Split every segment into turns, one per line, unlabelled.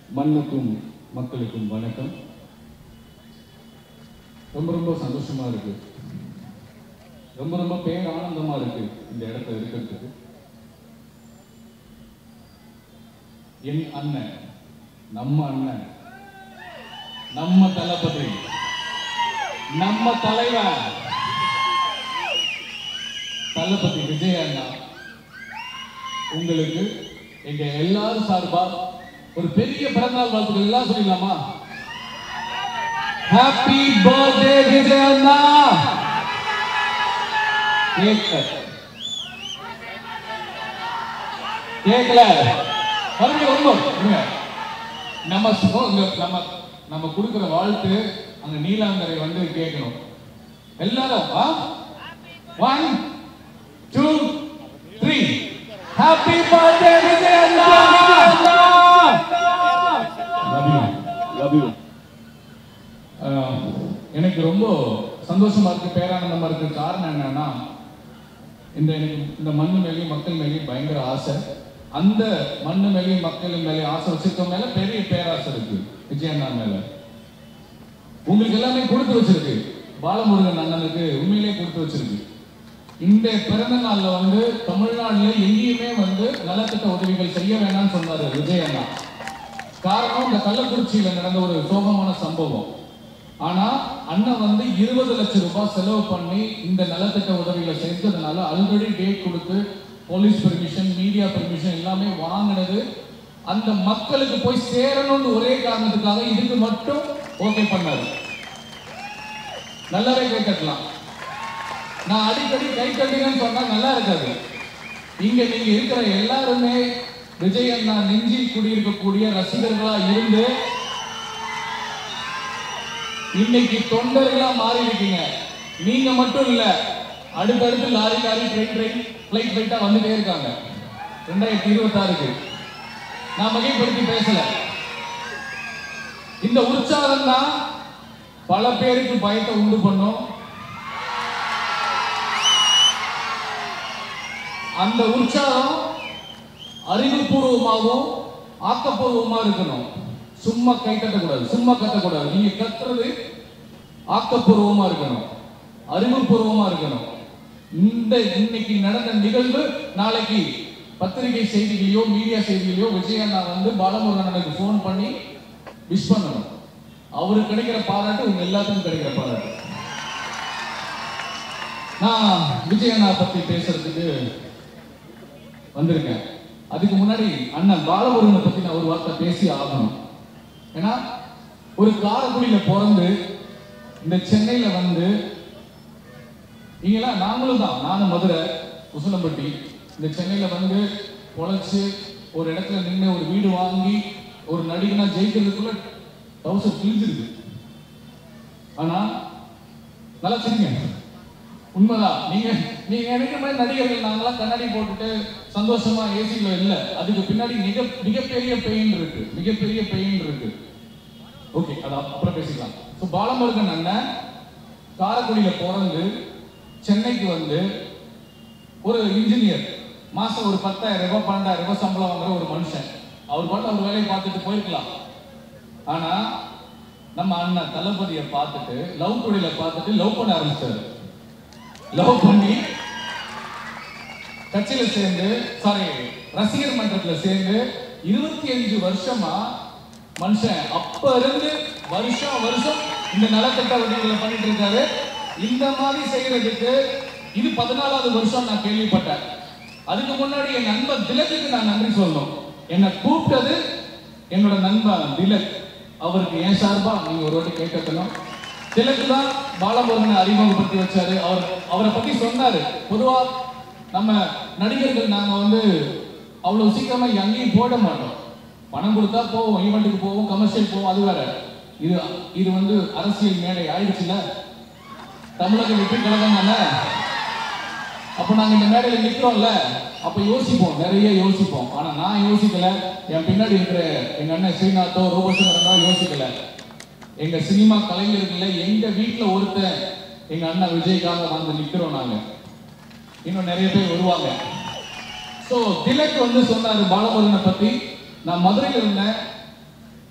மண்ணுக்கும் மக்களுக்கும் வணக்கம் ரொம்ப ரொம்ப சந்தோஷமா இருக்கு ரொம்ப ரொம்ப பேரானந்தமா இருக்கு இந்த இடத்துல இருக்கிறதுக்கு என் அண்ணன் நம்ம அண்ணன் நம்ம தளபதி நம்ம தலைவர் தளபதி விஜய் அண்ணா உங்களுக்கு எங்க எல்லாரும் சார்பா ஒரு பெரிய பிறந்தநாள் வாழ்த்துக்கள் எல்லாம் சொல்லிடலாமா ஹாப்பி பர்த்டே விஜய் அண்ணா கேட்க கேட்கல மறுபடியும் ரொம்ப இருங்க. நம்ம சொ- இங்க நம்ம நம்ம கொடுக்கிற வாழ்த்து அங்க நீலாங்கரை வந்து கேட்கணும் எல்லாரும் one two three happy birthday Vijay அண்ணா லவ் யூ லவ் யூ எனக்கு ரொம்ப சந்தோஷமா இருக்கு பேரானந்தமா இருக்கு காரணம் என்னன்னா இந்த எனக்கு இந்த மண்ணு மேலேயும் மக்கள் மேலேயும் பயங்கர ஆசை அந்த மண்ணு மேலேயும் மக்கள் மேலேயும் ஆசை வச்சிருக்க மேல பெரிய பேராசை இருக்கு விஜய் அண்ணா மேல உங்களுக்கு எல்லாமே கொடுத்து வச்சிருக்கு பாலமுருகன் அண்ணனுக்கு உண்மையிலே கொடுத்து வச்சிருக்கு இந்த பிறந்த நாள்ல வந்து தமிழ்நாடுல எங்கேயுமே வந்து நலத்திட்ட உதவிகள் செய்ய வேண்டாம்னு சொன்னாரு விஜய் அண்ணா காரணம் இந்த கள்ளக்குறிச்சியில நடந்த ஒரு சோகமான சம்பவம் ஆனா அண்ணன் வந்து இருபது லட்சம் ரூபாய் செலவு பண்ணி இந்த நலத்திட்ட உதவிகளை செஞ்சதுனால ஆல்ரெடி டேட் கொடுத்து போலீஸ் பெர்மிஷன் மீடியா பெர்மிஷன் எல்லாமே வாங்கினது அந்த மக்களுக்கு போய் சேரணும்னு ஒரே காரணத்துக்காக இதுக்கு மட்டும் ஓகே பண்ணாரு நல்லாவே கை தட்டலாம் நான் அடிக்கடி கை தட்டுங்கன்னு சொன்னா நல்லா இருக்காது இங்க நீங்க இருக்கிற எல்லாருமே விஜய் அண்ணா நெஞ்சில் குடியிருக்கக்கூடிய ரசிகர்களா இருந்து இன்னைக்கு தொண்டர்களா மாறி இருக்கீங்க நீங்க மட்டும் இல்ல அடுத்தடுத்து lorry lorry train train flight ஃபிளைட்டா வந்துட்டே இருக்காங்க ரெண்டாயிரத்தி இருபத்தாறுக்கு நான் மிகைப்படுத்தி பேசல இந்த உற்சாகம் தான் பல பேருக்கு பயத்தை உண்டு பண்ணும் அந்த உற்சாகம் அறிவுபூர்வமாகவும் ஆக்கப்பூர்வமா இருக்கணும் சும்மா கை கட்டக்கூடாது சும்மா கத்தக்கூடாது நீங்க கத்துறது ஆக்கப்பூர்வமா இருக்கணும் அறிவுபூர்வமா இருக்கணும் இந்த இன்னைக்கு நடந்த நிகழ்வு நாளைக்கு பத்திரிகை செய்திகளையோ மீடியா செய்திகளையோ விஜயண்ணா வந்து பாலமுருகனுக்கு ஃபோன் பண்ணி விஷ் பண்ணணும் அவருக்கு கிடைக்கிற பாராட்டு உங்க எல்லாத்துக்கும் கிடைக்கிற பாராட்டு நான் விஜயண்ணா பத்தி பேசுறதுக்கு வந்திருக்கேன் அதுக்கு முன்னாடி அண்ணன் பாலமுருகனை பத்தி நான் ஒரு வார்த்தை பேசி ஆகணும் ஏன்னா ஒரு காரைக்குடியில பிறந்து இந்த சென்னையில வந்து இங்கெல்லாம் நாங்களும் தான் நானும் மதுரை உசிலம்பட்டி இந்த சென்னையில வந்து பொழைச்சு ஒரு இடத்துல நின்று ஒரு வீடு வாங்கி ஒரு நடிகனா ஜெயிக்கிறதுக்குள்ள டவுசர் கிழிஞ்சிருக்கு ஆனா நல்லா சரிங்க உண்மைதான் நீங்க நீங்க நினைக்கிற மாதிரி நடிகர்கள் நாங்களாம் கண்ணாடி போட்டுட்டு சந்தோஷமா ஏசில இல்ல அதுக்கு பின்னாடி மிக மிகப்பெரிய பெயின் இருக்கு மிகப்பெரிய பெயின் இருக்கு ஓகே அது அப்~ அப்புறம் பேசிக்கலாம் ஸோ பாலமுருகன் அண்ணன் காரைக்குடியில பிறந்து சென்னைக்கு வந்து ஒரு இன்ஜினியர் மாசம் ஒரு பத்தாயிரம் ரூபாய் பன்னெண்டாயிரம் ரூபாய் சம்பளம் வாங்குற ஒரு மனுஷன் அவர் பாட்டு அவர் வேலையை பார்த்துட்டு போயிருக்கலாம் ஆனா நம்ம அண்ணன் தளபதியை பார்த்துட்டு லவ் குடியில பார்த்துட்டு லவ் பண்ண ஆரம்பிச்சாரு லவ் பண்ணி கட்சியில சேர்ந்து சாரி ரசிகர் மன்றத்துல சேர்ந்து இருபத்தி அஞ்சு வருஷமா மனுஷன் அப்ப இருந்து வருஷம் வருஷம் இந்த நலத்திட்ட உதவிகளை பண்ணிட்டு இருக்காரு இந்த மாதிரி செய்யறதுக்கு இது பதினாலாவது வருஷம் நான் கேள்விப்பட்டேன் அதுக்கு முன்னாடி என் நண்பர் திலக்குக்கு நான் நன்றி சொல்லணும் என்னை கூப்பிட்டது என்னோட நண்பன் திலக் அவருக்கு என் சார்பா நீங்க ஒரு வாட்டி கேட்கணும் திலக்கு தான் பாலமுருகனை அறிமுகப்படுத்தி வச்சாரு அவர் அவரை பத்தி சொன்னாரு பொதுவா நம்ம நடிகர்கள் நாங்க வந்து அவ்வளவு சீக்கிரமா எங்கேயும் போட மாட்டோம் பணம் கொடுத்தா போவோம் ஈவெண்ட்டுக்கு போவோம் கமர்ஷியல் போவோம் அது வேற இது இது வந்து அரசியல் மேடை ஆயிடுச்சுல தமிழக வெற்றி கழகம் தானே அப்ப நாங்க இந்த மேடையில நிக்கிறோம்ல அப்ப யோசிப்போம் நிறைய யோசிப்போம் ஆனா நான் யோசிக்கல என் பின்னாடி இருக்கிற எங்க அண்ணன் ஸ்ரீநாத்தோ ரூபசுந்தரனோ யோசிக்கல எங்க சினிமா கலைஞர்கள்ல எங்க வீட்டுல ஒருத்தன் எங்க அண்ணன் விஜய்க்காக வந்து நிக்கிறோம் நாங்க இன்னும் நிறைய பேர் வருவாங்க சோ திலக் வந்து சொன்னாரு பாலமுருகனை பத்தி நான் மதுரையில் இருந்தேன்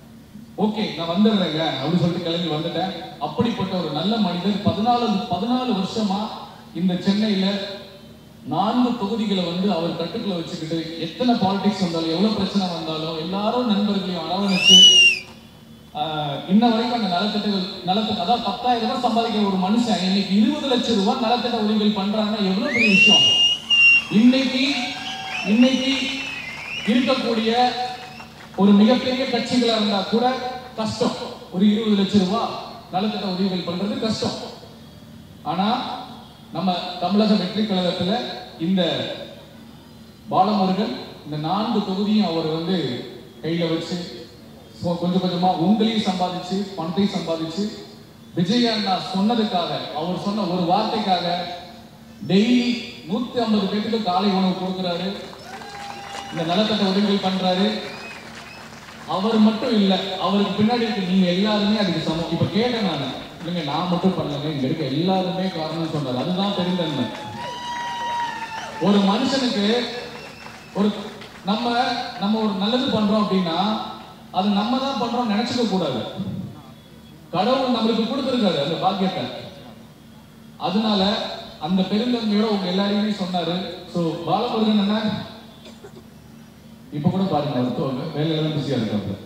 ஓகே நான் வந்துடுறேங்க அப்படின்னு சொல்லிட்டு கிளம்பி வந்துட்டேன் அப்படிப்பட்ட ஒரு நல்ல மனிதர் பதினாலு பதினாலு வருஷமா இந்த சென்னையில நான்கு தொகுதிகளை வந்து அவர் கட்டுக்குள்ள வச்சுக்கிட்டு எத்தனை பாலிடிக்ஸ் வந்தாலும் எவ்வளவு பிரச்சனை வந்தாலும் எல்லாரும் நண்பர்களையும் அரவணைச்சு ஆஹ், இன்ன வரைக்கும் அந்த நலத்திட்டங்கள் நலத்திட்ட அதாவது பத்தாயிரம் ரூபாய் சம்பாதிக்கிற ஒரு மனுஷன் இன்னைக்கு இருபது லட்சம் ரூபாய் நலத்திட்ட உதவிகள் பண்றாங்கன்னா எவ்வளவு பெரிய விஷயம் இன்னைக்கு இன்னைக்கு இருக்கக்கூடிய ஒரு மிகப்பெரிய கட்சிகளா இருந்தா கூட கஷ்டம் ஒரு இருபது லட்சம் ரூபாய் நலத்திட்ட உதவிகள் பண்றது கஷ்டம் ஆனா நம்ம தமிழக வெற்றி கழகத்துல இந்த பாலமுருகன் இந்த நான்கு தொகுதியும் அவர் வந்து கையில வச்சு so கொஞ்சம் கொஞ்சமா உங்களையும் சம்பாதிச்சு பணத்தையும் சம்பாதிச்சு விஜய் அண்ணா சொன்னதுக்காக அவர் சொன்ன ஒரு வார்த்தைக்காக டெய்லி நூத்தி ஐம்பது பேருக்கு காலை உணவு கொடுக்குறாரு இந்த நலத்திட்ட உதவிகள் பண்றாரு அவர் மட்டும் இல்ல அவருக்கு பின்னாடி இருக்க நீங்க எல்லாருமே அதுக்கு சமம் இப்ப கேட்டேன் நான் இல்லைங்க நான் மட்டும் பண்ணலங்க இங்க இருக்க எல்லாருமே காரணம் சொன்னாரு அதுதான் பெருந்தன்மை ஒரு மனுஷனுக்கு ஒரு நம்ம நம்ம ஒரு நல்லது பண்றோம் அப்படின்னா அது நம்ம தான் பண்றோம் நினைச்சுக்க கூடாது கடவுள் நம்மளுக்கு கொடுத்திருக்காரு அந்த பாக்கியத்தை அதனால அந்த பெருந்தன்மையோட உங்க எல்லாரையுமே சொன்னாரு சோ பாலமுருகன் என்ன இப்ப கூட பாருங்க அவர் தோ- வேலையில தான் பிஸியா இருக்காரு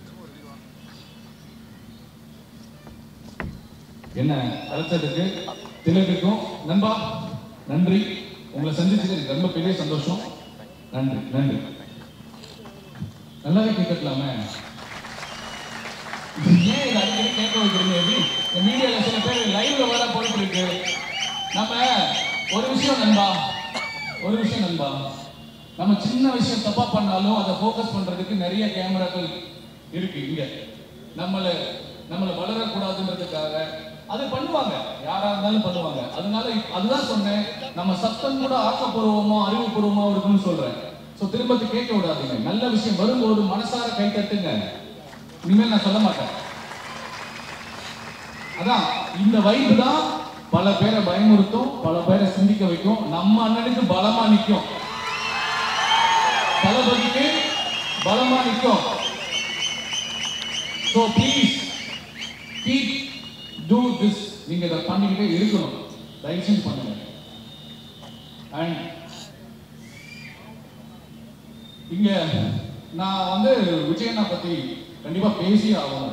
என்ன அழைச்சதுக்கு திலக்குக்கும் நண்பா நன்றி உங்களை சந்திச்சது எனக்கு ரொம்ப பெரிய சந்தோஷம் நன்றி நன்றி நல்லாவே கேட்கலாமே ஏன் இதை அடிக்கடி கேட்க வைக்கிறீங்க எப்படி இந்த மீடியால சில பேர் லைவ்ல வர போயிட்டு இருக்கு நம்ம ஒரு விஷயம் நண்பா ஒரு விஷயம் நண்பா நம்ம சின்ன விஷயம் தப்பா பண்ணாலும் அதை ஃபோக்கஸ் பண்றதுக்கு நிறைய கேமராக்கள் இருக்கு இங்க நம்மள நம்மள வளரக்கூடாதுன்றதுக்காக அது பண்ணுவாங்க யாரா இருந்தாலும் பண்ணுவாங்க அதனால இப்ப- அதுதான் சொன்னேன் நம்ம சத்தம் கூட ஆக்கப்பூர்வமோ அறிவுபூர்வமோ இருக்குன்னு சொல்றேன் சோ திரும்ப கேட்க விடாதீங்க நல்ல விஷயம் வரும்போது மனசார கை தட்டுங்க இனிமேல் நான் சொல்ல மாட்டேன் அதான் இந்த வைப்பு தான் பல பேரை பயமுறுத்தும் பல பேரை சிந்திக்க வைக்கும் நம்ம அண்ணனுக்கு பலமா நிக்கும் தளபதிக்கு பலமா நிக்கும் so please keep do this நீங்க இதை பண்ணிக்கிட்டே இருக்கணும் தயவு செஞ்சு பண்ணுங்க அண்ட் இங்க நான் வந்து விஜயண்ணா பத்தி கண்டிப்பா பேசி ஆகணும்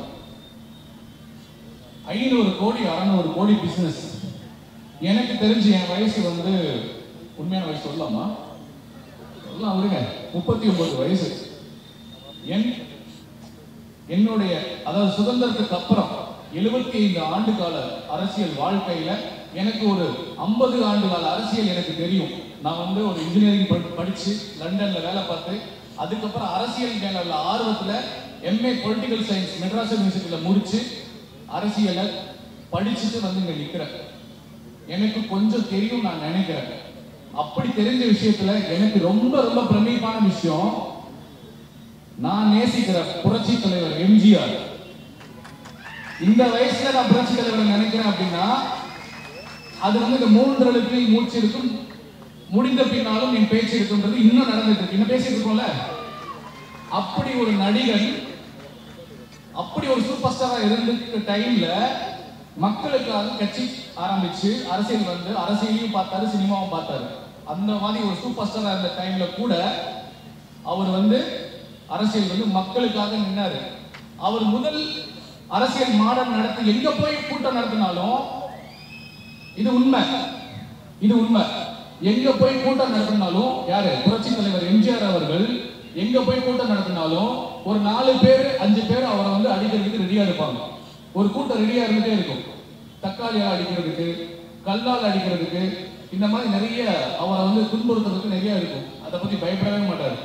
ஐநூறு கோடி அறநூறு கோடி பிசினஸ் எனக்கு தெரிஞ்சு என் வயசு வந்து உண்மையான வயசு சொல்லலாமா சொல்லலாம் விடுங்க முப்பத்தி ஒன்பது வயசு என் என்னுடைய அதாவது சுதந்திரத்துக்கு அப்புறம் எழுபத்தி ஐந்து ஆண்டு கால அரசியல் வாழ்க்கையில எனக்கு ஒரு ஐம்பது ஆண்டு கால அரசியல் எனக்கு தெரியும் நான் வந்து ஒரு இன்ஜினியரிங் படிச்சு லண்டன்ல வேலை பார்த்து அதுக்கப்புறம் அரசியல் மேல உள்ள ஆர்வத்துல எம்ஏ பொலிட்டிக்கல் சயின்ஸ் மெட்ராஸ் யூனிவர்சிட்டியில முடிச்சு அரசியலை படிச்சுட்டு வந்து இங்க நிக்கிறேன் எனக்கு கொஞ்சம் தெரியும் நான் நினைக்கிறேன் அப்படி தெரிஞ்ச விஷயத்துல எனக்கு ரொம்ப ரொம்ப பிரமிப்பான விஷயம் நான் நேசிக்கிற புரட்சி தலைவர் எம்ஜிஆர் இந்த வயசுல நான் புரட்சி தலைவரை நினைக்கிறேன் அப்படின்னா அது வந்து இந்த மூன்று எழுத்தில் மூச்சு இருக்கும் முடிந்த பின்னாலும் என் பேச்சு இருக்குன்றது இன்னும் நடந்துட்டு இருக்கு இன்னும் பேசிட்டு இருக்கோம்ல அப்படி ஒரு நடிகன் அப்படி ஒரு சூப்பர் ஸ்டாரா இருந்த டைம்ல மக்களுக்காக கட்சி ஆரம்பிச்சு அரசியல் வந்து அரசியலையும் பார்த்தாரு சினிமாவும் பார்த்தாரு அந்த மாதிரி ஒரு சூப்பர் ஸ்டாரா இருந்த டைம்ல கூட அவர் வந்து அரசியல் வந்து மக்களுக்காக நின்னாரு அவர் முதல் அரசியல் மாடம் நடத்தி எங்க போய் கூட்டம் நடத்தினாலும் இது உண்மை இது உண்மை எங்க போய் கூட்டம் நடத்தினாலும் யாரு புரட்சி தலைவர் எம்ஜிஆர் அவர்கள் எங்க போய் கூட்டம் நடத்தினாலும் ஒரு நாலு பேர் அஞ்சு பேர் அவரை வந்து அடிக்கிறதுக்கு ரெடியா இருப்பாங்க ஒரு கூட்டம் ரெடியா இருந்துட்டே இருக்கும் தக்காளியால் அடிக்கிறதுக்கு கல்லால் அடிக்கிறதுக்கு இந்த மாதிரி நிறைய அவரை வந்து துன்புறுத்துறதுக்கு நிறைய இருக்கும் அதை பத்தி பயப்படவே மாட்டாரு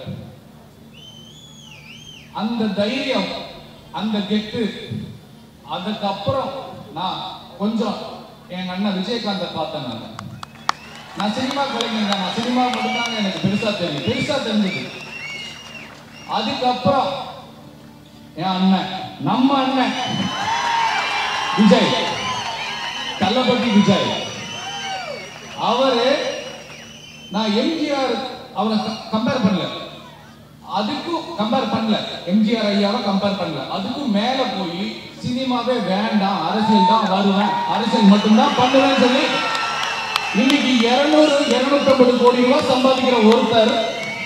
அந்த தைரியம் அந்த கெத்து அதுக்கப்புறம் நான் கொஞ்சம் என் அண்ணன் விஜயகாந்த பார்த்தேன் நான் நான் சினிமா கலைஞர் தான். நான் சினிமா மட்டும்தாங்க எனக்கு பெருசா தெரியும் பெருசா தெரிஞ்சது அதுக்கப்புறம் என் அண்ணன் நம்ம அண்ணன் விஜய் தளபதி விஜய் அவரு நான் எம்ஜிஆர் அவரை கம்பேர் பண்ணல அதுக்கும் கம்பேர் பண்ணல எம்ஜிஆர் ஐயாவை கம்பேர் பண்ணல அதுக்கும் மேல போய் சினிமாவே வேண்டாம் அரசியல் தான் வருவேன் அரசியல் மட்டும்தான் பண்ணுவேன்னு சொல்லி இன்னைக்கு இருநூறு இருநூத்தி ஐம்பது கோடி ரூபாய் சம்பாதிக்கிற ஒருத்தர்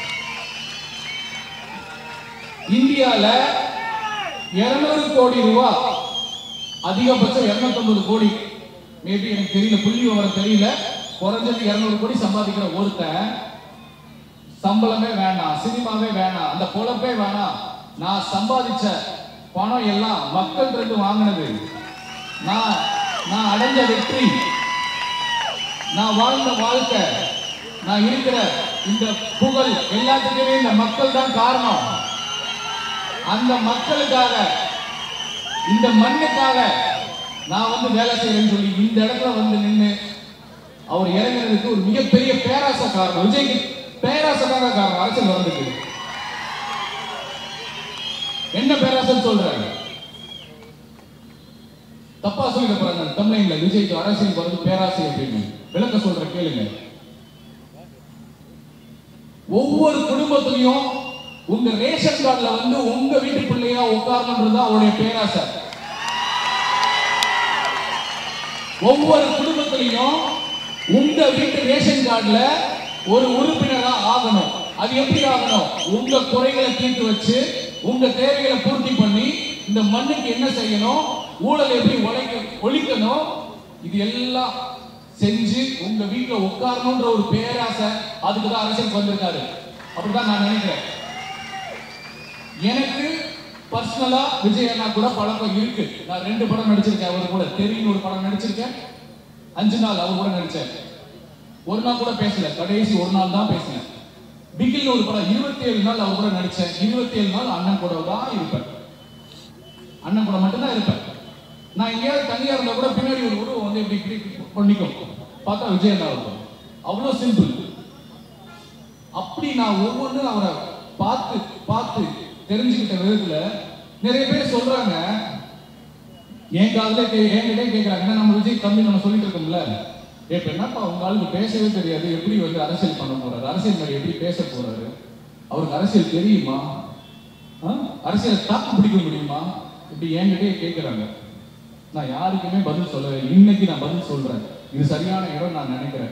இந்தியால இருநூறு கோடி ரூபாய் அதிகபட்சம் இருநூத்தி கோடி மேபி எனக்கு தெரியல புள்ளி விவரம் தெரியல குறைஞ்சது இருநூறு கோடி சம்பாதிக்கிற ஒருத்தன் சம்பளமே வேணாம் சினிமாவே வேணாம் அந்த பொழப்பே வேணாம் நான் சம்பாதிச்ச பணம் எல்லாம் மக்கள் இருந்து வாங்கினது நான் நான் அடைஞ்ச வெற்றி நான் வாழ்ந்த வாழ்க்கை நான் இருக்கிற இந்த புகழ் எல்லாத்துக்குமே இந்த மக்கள் தான் காரணம் அந்த மக்களுக்காக இந்த மண்ணுக்காக நான் வந்து வேலை செய்யறேன்னு சொல்லி இந்த இடத்துல வந்து நின்று அவர் இறங்குறதுக்கு ஒரு மிகப்பெரிய பேராசை காரணம் விஜய்க்கு பேராசைக்காக காரணம் அரசியல் வர்றதுக்கு என்ன பேராசைன்னு சொல்றாங்க தப்பா சொல்லிட போறாங்க தமிழ்ல விஜய்க்கு அரசியல் வருது பேராசை அப்படின்னு விளக்க சொல்ற கேளுங்க ஒவ்வொரு குடும்பத்திலையும் உங்க ரேஷன் கார்டுல வந்து உங்க வீட்டு பிள்ளையா உட்காரணுன்றது அவருடைய பேராசை ஒவ்வொரு குடும்பத்திலையும் உங்க வீட்டு ரேஷன் கார்டுல ஒரு உறுப்பினரா ஆகணும் அது எப்படி ஆகணும் உங்க குறைகளை தீர்த்து வச்சு உங்க தேவைகளை பூர்த்தி பண்ணி இந்த மண்ணுக்கு என்ன செய்யணும் ஊழல் எப்படி உழைக்க ஒழிக்கணும் இது எல்லாம் செஞ்சு உங்க வீட்டுல உட்காரணும்ன்ற ஒரு பேராசை அதுக்கு தான் அரசியலுக்கு வந்திருக்காரு அப்படிதான் நான் நினைக்கிறேன் எனக்கு பர்சனலா விஜய் அண்ணா கூட பழக்கம் இருக்கு நான் ரெண்டு படம் நடிச்சிருக்கேன் அவர் கூட தெரியும் ஒரு படம் நடிச்சிருக்கேன் அஞ்சு நாள் அவர் கூட நடிச்சேன் ஒரு நாள் கூட பேசல கடைசி ஒரு நாள் தான் பேசினேன் பிகில் ஒரு படம் இருபத்தி ஏழு நாள் அவர் கூட நடிச்சேன் இருபத்தி ஏழு நாள் அண்ணன் கூட தான் இருப்பேன் அண்ணன் கூட மட்டும்தான் இருப்பேன் நான் எங்கேயாவது தனியா இருந்தா கூட பின்னாடி ஒரு உருவம் வந்து இப்படி இப்படி பண்ணிக்கும் பார்த்தா விஜய் அண்ணா இருக்கும் அவ்வளோ சிம்பிள் அப்படி நான் ஒவ்வொன்றும் அவரை பார்த்து பார்த்து தெரிஞ்சுக்கிட்ட விதத்துல நிறைய பேர் சொல்றாங்க என் காதுல கே என்கிட்ட கேட்கறாங்க ஏன்னா நம்ம விஜய் தம்பி நம்ம சொல்லிட்டு இருக்கோம்ல இப்ப என்னப்பா உங்க ஆளுக்கு பேசவே தெரியாது எப்படி வந்து அரசியல் பண்ண போறாரு அரசியல் மேல எப்படி பேச போறாரு அவருக்கு அரசியல் தெரியுமா ஆ? அரசியலை தாக்கு பிடிக்க முடியுமா இப்படி என்கிட்டயே கேட்கறாங்க நான் யாருக்குமே பதில் சொல்லல இன்னைக்கு நான் பதில் சொல்றேன் இது சரியான இடம் நான் நினைக்கிறேன்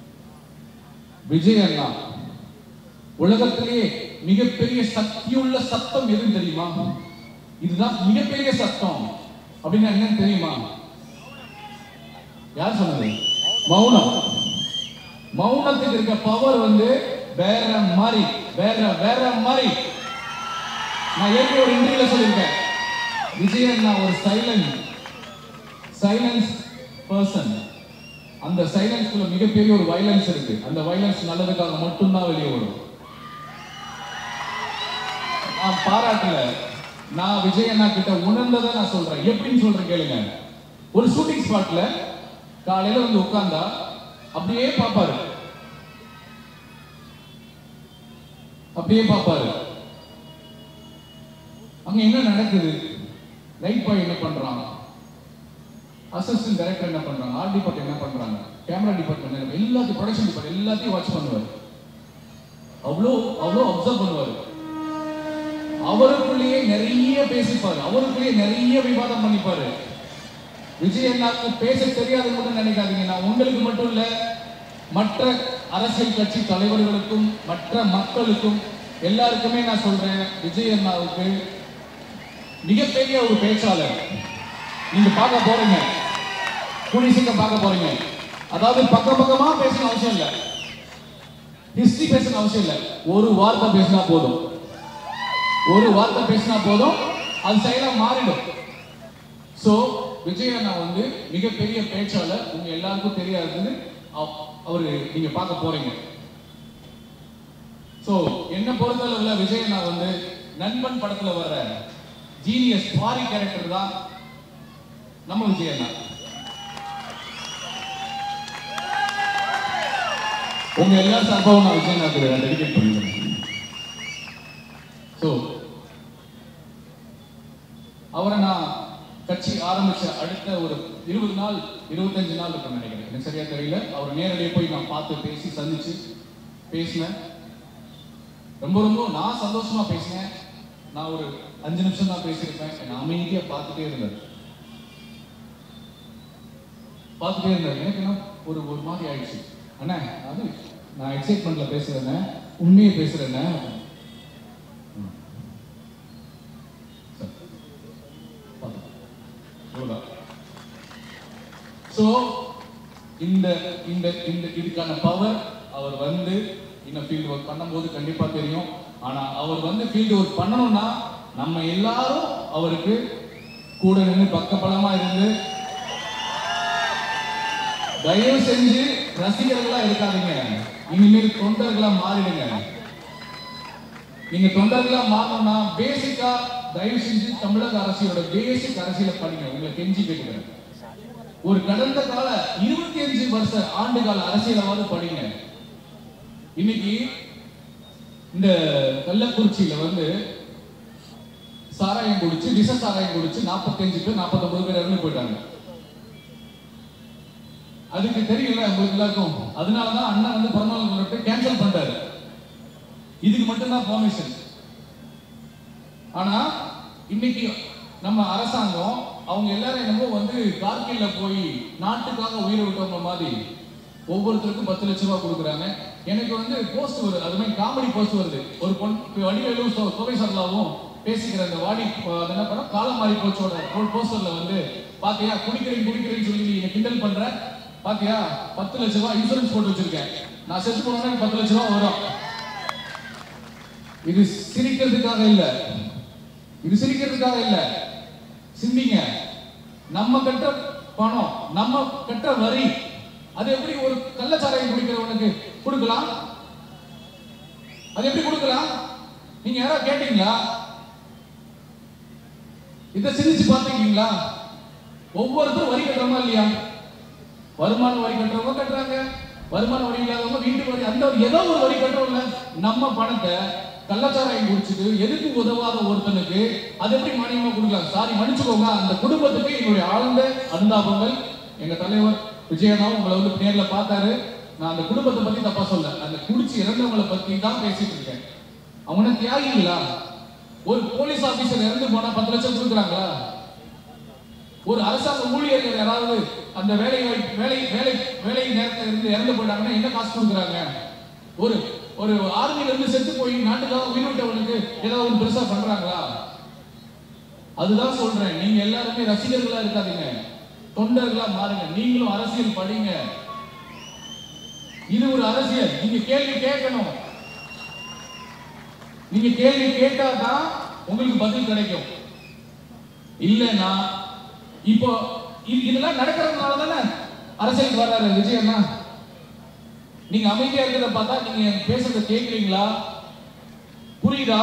விஜய் அண்ணா உலகத்திலேயே மிகப்பெரிய சக்தியுள்ள சத்தம் எதுன்னு தெரியுமா இதுதான் மிகப்பெரிய சத்தம் அப்படின்னா என்னன்னு தெரியுமா யார் சொன்னது மௌனம் மௌனத்துக்கு இருக்க பவர் வந்து வேற மாதிரி வேற வேற மாதிரி நான் ஏற்கனவே ஒரு இன்டர்வியூல சொல்லியிருக்கேன் விஜயன் நான் ஒரு சைலண்ட் சைலன்ஸ் பர்சன் அந்த சைலன்ஸ்குள்ள மிகப்பெரிய ஒரு வைலன்ஸ் இருக்கு அந்த வைலன்ஸ் நல்லதுக்காக மட்டும்தான் வெளியே வரும் நான் பாராட்டல நான் விஜய் அண்ணா கிட்ட உணர்ந்ததை நான் சொல்றேன் எப்படின்னு சொல்றேன் கேளுங்க ஒரு ஷூட்டிங் ஸ்பாட்ல காலையில வந்து உட்கார்ந்தா அப்படியே பார்ப்பாரு அப்படியே பார்ப்பாரு அங்க என்ன நடக்குது லைட் பாய் என்ன பண்றான் அசிஸ்டன்ட் டைரக்டர் என்ன பண்றாங்க ஆர்ட் டிபார்ட்மெண்ட் என்ன பண்றாங்க கேமரா டிபார்ட்மெண்ட் என்ன எல்லாத்தையும் ப்ரொடக்ஷன் டிபார்ட்மெண்ட் எல்லாத்தையும் வாட்ச் பண்ணுவார் அவ்வளோ அவ்வளோ அப்சர்வ் பண்ணுவார் அவருக்குள்ளேயே நிறைய பேசிப்பாரு அவருக்குள்ளேயே நிறைய விவாதம் பண்ணிப்பாரு விஜய் அண்ணாக்கு பேச தெரியாது மட்டும் நினைக்காதீங்க நான் உங்களுக்கு மட்டும் இல்ல மற்ற அரசியல் கட்சி தலைவர்களுக்கும் மற்ற மக்களுக்கும் எல்லாருக்குமே நான் சொல்றேன் விஜய் அண்ணாவுக்கு மிகப்பெரிய ஒரு பேச்சாளர் நீங்க பார்க்க போறீங்க கூடிய சீக்கிரம் பார்க்க போறீங்க அதாவது பக்க பக்கமா பேசணும் அவசியம் இல்ல ஹிஸ்டரி பேசணும் அவசியம் இல்ல ஒரு வார்த்தை பேசினா போதும் ஒரு வார்த்தை பேசினா போதும் அது செயலா மாறிடும் சோ விஜய் அண்ணா வந்து மிகப்பெரிய பேச்சாளர் உங்க எல்லாருக்கும் தெரியாதுன்னு அவ- அவரு நீங்க பார்க்க போறீங்க சோ என்ன பொறுத்தளவுல விஜய் அண்ணா வந்து நண்பன் படத்துல வர்ற ஜீனியஸ் பாரி கேரக்டர் தான் நம்ம விஜய் அண்ணா உங்க எல்லா சார்பாகவும் நான் விஜய் அண்ணாக்கு டெடிகேட் பண்ணிக்கிறேன் ஸோ அவரை நான் கட்சி ஆரம்பிச்ச அடுத்த ஒரு இருபது நாள் இருபத்தஞ்சு நாள் இருக்கும் நினைக்கிறேன் எனக்கு சரியா தெரியல அவர் நேரடியாக போய் நான் பார்த்து பேசி சந்திச்சு பேசினேன் ரொம்ப ரொம்ப நான் சந்தோஷமா பேசினேன் நான் ஒரு அஞ்சு நிமிஷம் தான் பேசியிருப்பேன் என்னை அமைதியா பார்த்துட்டே இருந்தார் பார்த்துட்டே இருந்தார் எனக்கு என்ன ஒரு ஒரு மாதிரி ஆயிடுச்சு அண்ணா அது நான் எக்ஸைட்மெண்ட்ல பேசுறேண்ணே உண்மையை பேசுறேண்ணே ம். சரி. பார்த்து. இவ்வளவுதான். ஸோ இந்த இந்த இந்த இதுக்கான பவர் அவர் வந்து இன்னும் ஃபீல்டு ஒர்க் பண்ணும்போது கண்டிப்பா தெரியும் ஆனா அவர் வந்து ஃபீல்டு ஒர்க் பண்ணணும்னா நம்ம எல்லாரும் அவருக்கு கூட நின்று பக்கபலமா இருந்து தயவு செஞ்சு ரசிகர்களா இருக்காதீங்க இனிமேல் தொண்டர்களா மாறிடுங்க நீங்க தொண்டர்களா மாறணும்னா பேசிக்கா தயவு செஞ்சு தமிழக அரசியலோட பேசிக் அரசியலை படிங்க உங்களை கெஞ்சி கேட்டுக்கிறேன் ஒரு கடந்த கால இருபத்தி அஞ்சு வருஷ ஆண்டு கால அரசியலாவது படிங்க இன்னைக்கு இந்த கள்ளக்குறிச்சியில வந்து சாராயம் குடிச்சு விஷ சாராயம் குடிச்சு 45 பேர் 49 பேர் இறந்து போயிட்டாங்க அதுக்கு தெரியல உங்களுக்கு எல்லாருக்கும் அதனாலதான் அண்ணா வந்து பிறந்தநாள் கொண்டாட்டு கேன்சல் பண்ணிட்டாரு இதுக்கு மட்டும்தான் பெர்மிஷன் ஆனா இன்னைக்கு நம்ம அரசாங்கம் அவங்க எல்லாரும் என்னமோ வந்து கார்கில்ல போய் நாட்டுக்காக உயிரை விட்டவங்க மாதிரி ஒவ்வொருத்தருக்கும் பத்து லட்ச ரூபாய் கொடுக்குறாங்க எனக்கு வந்து போஸ்ட் வருது அது மாதிரி காமெடி போஸ்ட் வருது ஒரு பொன் வடிவேலும் சோ- கோவை சரளாவும் பேசிக்கிற அந்த வாடி அஹ், அது என்ன பண்ண காலம் மாறி போச்சோட போஸ்டர்ல வந்து பாத்தியா குடிக்கிறேன் குடிக்கிறேன்னு சொல்லி நீ என்னை கிண்டல் பண்ற பாத்தியா பத்து லட்ச ரூபாய் இன்சூரன்ஸ் போட்டு வச்சிருக்கேன் நான் செத்து போனோம்னா எனக்கு பத்து லட்ச ரூபாய் வரும் இது சிரிக்கிறதுக்காக இல்ல இது சிரிக்கிறதுக்காக இல்ல சிந்திங்க நம்ம கட்ட பணம் நம்ம கட்ட வரி அது எப்படி ஒரு கள்ளச்சாராயம் குடிக்கிறவனுக்கு கொடுக்கலாம் அது எப்படி கொடுக்கலாம் நீங்க யாராவது கேட்டீங்களா இத சிந்திச்சு பாத்துக்கீங்களா ஒவ்வொருத்தரும் வரி கட்டுறோமா இல்லையா வருமான வரி கட்டுறவங்க கட்டுறாங்க வருமான வரி இல்லாதவங்க வீட்டு வரி அந்த ஏதோ ஒரு வரி கட்டுறோம்ல நம்ம பணத்தை கள்ளச்சாராயம் குடிச்சிட்டு எதுக்கு உதவாத ஒருத்தனுக்கு அது எப்படி மானியமா கொடுக்கலாம் சாரி மன்னிச்சுக்கோங்க அந்த குடும்பத்துக்கு என்னுடைய ஆழ்ந்த அனுதாபங்கள் எங்க தலைவர் விஜயனாவும் உங்களை வந்து நேர்ல பார்த்தாரு நான் அந்த குடும்பத்தை பத்தி தப்பா சொல்ல அந்த குடிச்சு இறந்தவங்களை பத்தி தான் பேசிட்டு இருக்கேன் அவங்க தியாகிங்களா ஒரு போலீஸ் ஆபீசர் இறந்து போனா பத்து லட்சம் கொடுக்குறாங்களா ஒரு அரசாங்க ஊழியர்கள் யாராவது அந்த வேலை வாய்ப்பு- வேலை வேலை வேலை நேரத்துல இருந்து இறந்து போயிட்டாங்கன்னா என்ன காசு கொடுக்குறாங்க ஒரு ஒரு ஆர்மில இருந்து செத்து போய் நாட்டுக்காக உயிர் விட்டவனுக்கு ஏதாவது ஒரு பெருசா பண்றாங்களா அதுதான் சொல்றேன் நீங்க எல்லாருமே ரசிகர்களா இருக்காதீங்க தொண்டர்களா மாறுங்க நீங்களும் அரசியல் படிங்க இது ஒரு அரசியல் நீங்க கேள்வி கேட்கணும் நீங்க கேள்வி கேட்டா தான் உங்களுக்கு பதில் கிடைக்கும் இல்லைன்னா இப்போ இது- இதெல்லாம் நடக்கிறதுனால தானே அரசியலுக்கு வர்றாரு விஜய் அண்ணா நீங்க அமைதியா இருக்கிறத பார்த்தா நீங்க எனக்கு பேசுறத கேக்குறீங்களா புரியுதா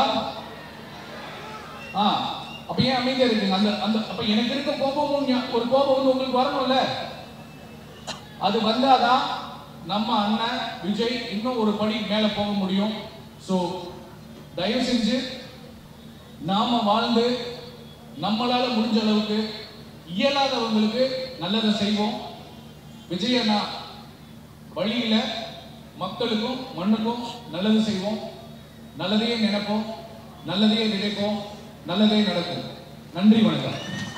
ஆ அப்ப ஏன் அமைதியா இருக்கீங்க அந்த அந்த அப்ப எனக்கு இருக்க கோபமும் ஞா- ஒரு கோபம் வந்து உங்களுக்கு வரணும்ல அது வந்தாதான் நம்ம அண்ணன் விஜய் இன்னும் ஒரு படி மேல போக முடியும் சோ தயவு செஞ்சு நாம வாழ்ந்து நம்மளால முடிஞ்ச அளவுக்கு இயலாதவங்களுக்கு நல்லதை செய்வோம் விஜய் அண்ணா வழியில மக்களுக்கும் மண்ணுக்கும் நல்லது செய்வோம் நல்லதையே நினைப்போம் நல்லதையே நினைப்போம் நல்லதே நடக்கும் நன்றி வணக்கம்